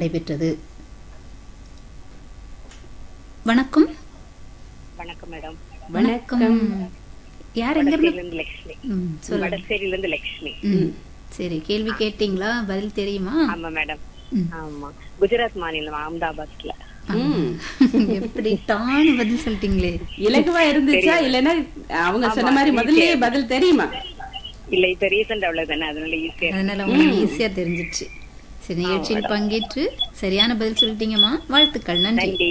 நடைபெற்றது வணக்கம் வணக்கம் மேடம் வணக்கம் யார் எங்க இருந்து வடசேரியிலிருந்து லட்சுமி ம், சொல்லுங்க வடசேரியில இருந்து லட்சுமி ம், சரி கேள்வி கேட்டீங்களா பதில் தெரியுமா ஆமா மேடம் ம். ஆமா குஜராத் மாநிலம் அகமதாபாத்ல ம். எப்படி டான்னு பதில் சொல்லிட்டீங்களே இலகுவா இருந்துச்சா இல்லைன்னா அவங்க சொன்ன மாதிரி முதல்லயே பதில் தெரியுமா இல்ல இப்ப ரீசெண்ட் அவ்வளவு தானே அதனால ஈஸியா அதனால உங்களுக்கு ஈஸியா தெரிஞ்சிருச்சு சரி நிகழ்ச்சியில் பங்கேற்று சரியான பதில் சொல்லிட்டீங்கம்மா வாழ்த்துக்கள் நன்றி நன்றி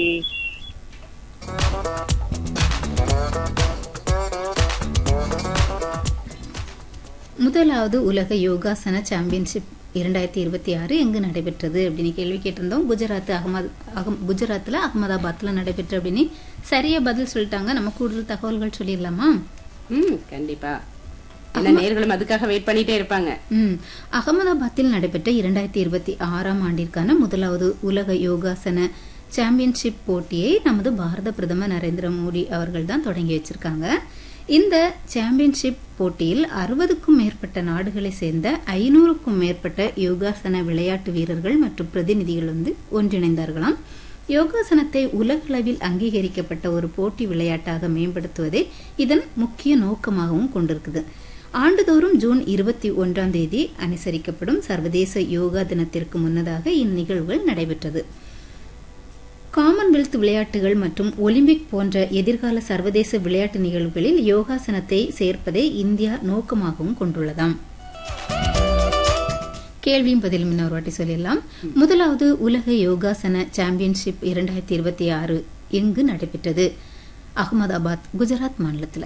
முதலாவது உலக யோகாசன சாம்பியன்ஷிப் இரண்டாயிரத்தி இருபத்தி ஆறு எங்கு நடைபெற்றது அப்படின்னு கேள்வி கேட்டிருந்தோம் குஜராத் அகமது அகம் குஜராத்ல அகமதாபாத்ல நடைபெற்று அப்படின்னு சரியா பதில் சொல்லிட்டாங்க நம்ம கூடுதல் தகவல்கள் சொல்லிடலாமா ம் கண்டிப்பா ஏன்னா நேர்களும் அதுக்காக வெயிட் பண்ணிட்டே இருப்பாங்க ம் அகமதாபாத்தில் நடைபெற்ற இரண்டாயிரத்தி இருபத்தி ஆறாம் ஆண்டிற்கான முதலாவது உலக யோகாசன சாம்பியன்ஷிப் போட்டியை நமது பாரத பிரதமர் நரேந்திர மோடி அவர்கள் தான் தொடங்கி வச்சிருக்காங்க இந்த சாம்பியன்ஷிப் போட்டியில் அறுபதுக்கும் மேற்பட்ட நாடுகளை சேர்ந்த ஐநூறுக்கும் மேற்பட்ட யோகாசன விளையாட்டு வீரர்கள் மற்றும் பிரதிநிதிகள் வந்து ஒன்றிணைந்தார்களாம் யோகாசனத்தை உலகளவில் அங்கீகரிக்கப்பட்ட ஒரு போட்டி விளையாட்டாக மேம்படுத்துவதே இதன் முக்கிய நோக்கமாகவும் கொண்டிருக்குது ஆண்டுதோறும் ஜூன் இருபத்தி ஒன்றாம் தேதி அனுசரிக்கப்படும் சர்வதேச யோகா தினத்திற்கு முன்னதாக இந்நிகழ்வுகள் நடைபெற்றது காமன்வெல்த் விளையாட்டுகள் மற்றும் ஒலிம்பிக் போன்ற எதிர்கால சர்வதேச விளையாட்டு நிகழ்வுகளில் யோகாசனத்தை சேர்ப்பதை இந்தியா நோக்கமாகவும் கொண்டுள்ளதாம் கேள்வியும் பதிலும் இன்னொரு வாட்டி சொல்லிடலாம் முதலாவது உலக யோகாசன சாம்பியன்ஷிப் இரண்டாயிரத்தி இருபத்தி ஆறு எங்கு நடைபெற்றது அகமதாபாத் குஜராத் மாநிலத்தில்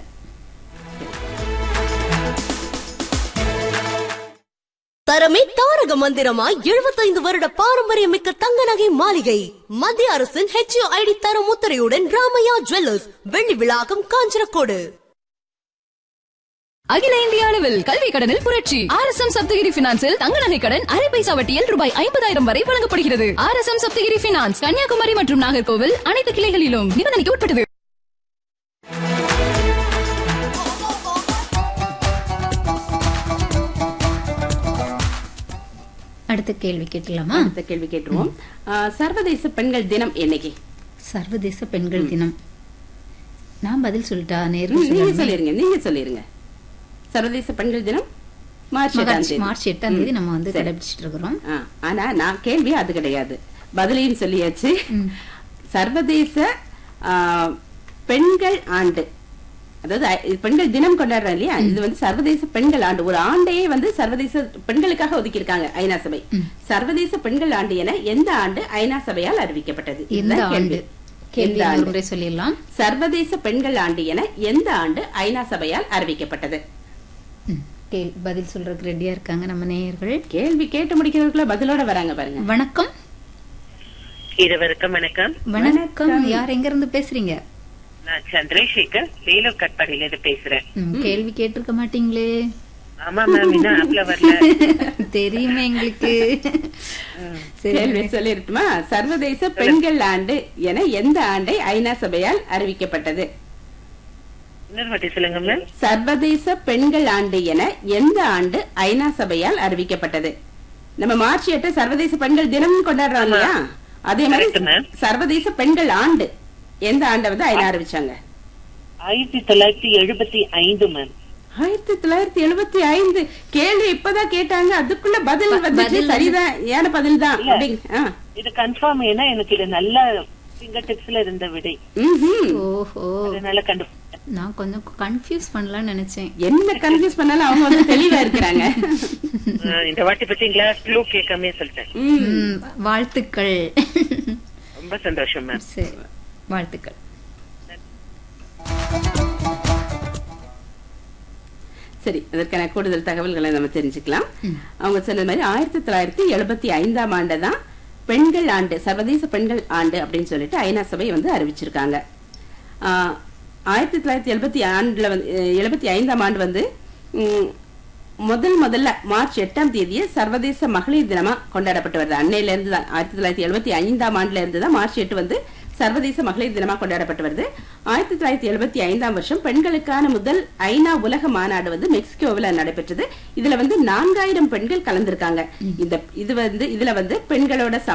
தரமே தாரக மந்திரமா எழுபத்தைந்து வருட பாரம்பரியமிக்க தங்க நகை மாளிகை மத்திய அரசின் ஹெச்ஐடி தரம் முத்திரையுடன் ராமையா ஜுவல்லர்ஸ் வெள்ளி விழாக்கம் காஞ்சனக்கோடு அகில இந்திய அளவில் கல்வி கடனில் புரட்சி ஆர் எஸ் எம் சப்தகிரி பினான்சில் தங்க நகை கடன் அரை பைசா வட்டியில் ரூபாய் ஐம்பதாயிரம் வரை வழங்கப்படுகிறது R S M Sapthagiri finance Kanyakumari மற்றும் நாகர்கோவில் அனைத்து கிளைகளிலும் நிபந்தனைக்கு உட்பட்டது அடுத்த கேள்வி கேட்கலாமா அடுத்த கேள்வி கேட்டுருவோம் ஆ, சர்வதேச பெண்கள் தினம் என்னைக்கு சர்வதேச பெண்கள் தினம் நான் பதில் சொல்லிட்டா ம், நேருக்கு நீங்க சொல்லிருங்க நீங்க சொல்லிருங்க சர்வதேச பெண்கள் தினம் மார்ச் எட்டாம் தேதி மார்ச் எட்டாம் தேதி நம்ம வந்து கடைபிடிச்சிட்டு இருக்கிறோம் ஆ, ஆனா நான் கேள்வி அது கிடையாது பதிலையும் சொல்லியாச்சு சர்வதேச ஆ, பெண்கள் ஆண்டு அதாவது ஐ- இது பெண்கள் தினம் கொண்டாடுறோம் இல்லையா இது வந்து சர்வதேச பெண்கள் ஆண்டு ஒரு ஆண்டையே வந்து சர்வதேச பெண்களுக்காக ஒதுக்கி இருக்காங்க ஐநா சபை சர்வதேச பெண்கள் ஆண்டு என எந்த ஆண்டு ஐநா சபையால் அறிவிக்கப்பட்டது எந்த இதுதான் ஆண்டு கேள்வி கேள்வி எந்த இன்னொரு ஆண்டு முறை சொல்லிடலாம் சர்வதேச பெண்கள் ஆண்டு என எந்த ஆண்டு ஐநா சபையால் அறிவிக்கப்பட்டது ம், கேள்- பதில் சொல்றதுக்கு ரெடியா இருக்காங்க நம்ம நேயர்கள் கேள்வி கேட்டு முடிக்கிறதுக்குள்ள பதிலோட வராங்க பாருங்க வணக்கம் இருவருக்கும் வணக்கம் வணக்கம் யார் எங்க இருந்து பேசுறீங்க நான் சந்திரசேகர் வேலூர் கட்பாடியில இருந்து பேசுறேன் ம், கேள்வி கேட்டிருக்க மாட்டீங்களே ஆமா மேம் இன்னும் ஆப்ல வரல தெரியுமே எங்களுக்கு சரி கேள்வி சொல்லிருட்டுமா சர்வதேச பெண்கள் ஆண்டு என எந்த ஆண்டை ஐநா சபையால் அறிவிக்கப்பட்டது இன்னொரு வாட்டி சொல்லுங்க மேம் சர்வதேச பெண்கள் ஆண்டு என எந்த ஆண்டு ஐநா சபையால் அறிவிக்கப்பட்டது நம்ம மார்ச் எட்டு சர்வதேச பெண்கள் தினம் கொண்டாடுறோம் இல்லையா அதே மாதிரி Correct, ma'am. சர்வதேச பெண்கள் ஆண்டு எந்த ஆண்டை வந்து ஐநா அறிவிச்சாங்க ஆயிரத்தி தொள்ளாயிரத்தி எழுபத்தி ஐந்து மேம் ஆயிரத்தி தொள்ளாயிரத்தி எழுபத்தி ஐந்து கேள்வி இப்பதான் கேட்டாங்க அதுக்குள்ள பதில் வந்துச்சு சரிதான் ஏன பதில் தான் அப்படிங்க ஆ. இது கன்ஃபார்ம் ஏன்னா எனக்கு இது நல்ல ஃபிங்கர் டிப்ஸ்ல இருந்த விடை ம்ஹும். ஓஹோ அதனால கண்டு நான் கொஞ்சம் கன்ஃபியூஸ் பண்ணலாம்னு நினைச்சேன் என்ன கன்ஃபியூஸ் பண்ணாலும் அவங்க வந்து தெளிவா இருக்கிறாங்க ஆ, இந்த வாட்டி பாத்தீங்களா க்ளூ கேட்காம சொல்லிட்டேன் ம். ம், வாழ்த்துக்கள் ரொம்ப சந்தோஷம் மேம் சரி வாழ்த்துக்கள் சரி அதற்கான கூடுதல் தகவல்களை நம்ம தெரிஞ்சுக்கலாம் அவங்க சொன்னது மாதிரி ஆயிரத்தி தொள்ளாயிரத்தி எழுபத்தி ஐந்தாம் ஆண்டு தான் பெண்கள் ஆண்டு சர்வதேச பெண்கள் ஆண்டு அப்படின்னு சொல்லிட்டு ஐநா சபை வந்து அறிவிச்சிருக்காங்க ஆஹ், ஆயிரத்தி தொள்ளாயிரத்தி எழுபத்தி ஆண்டுல வந்து எழுபத்தி ஐந்தாம் ஆண்டு வந்து ம், முதல் முதல்ல மார்ச் எட்டாம் தேதியே சர்வதேச மகளிர் தினமா கொண்டாடப்பட்டு வருது அன்னையில இருந்து தான் ஆயிரத்தி தொள்ளாயிரத்தி எழுபத்தி ஐந்தாம் ஆண்டுல இருந்து தான் மார்ச் எட்டு வந்து சர்வதேச மகளிர் தினமா கொண்டாடப்பட்டு வருது ஆயிரத்தி தொள்ளாயிரத்தி எழுபத்தி ஐந்தாம் வருஷம் பெண்களுக்கான முதல் ஐநா உலக மாநாடு வந்து மெக்சிகோவில் நடைபெற்றது இதுல வந்து நான்காயிரம் பெண்கள் கலந்திருக்காங்க இந்த இது வந்து இதுல வந்து பெண்களோட சம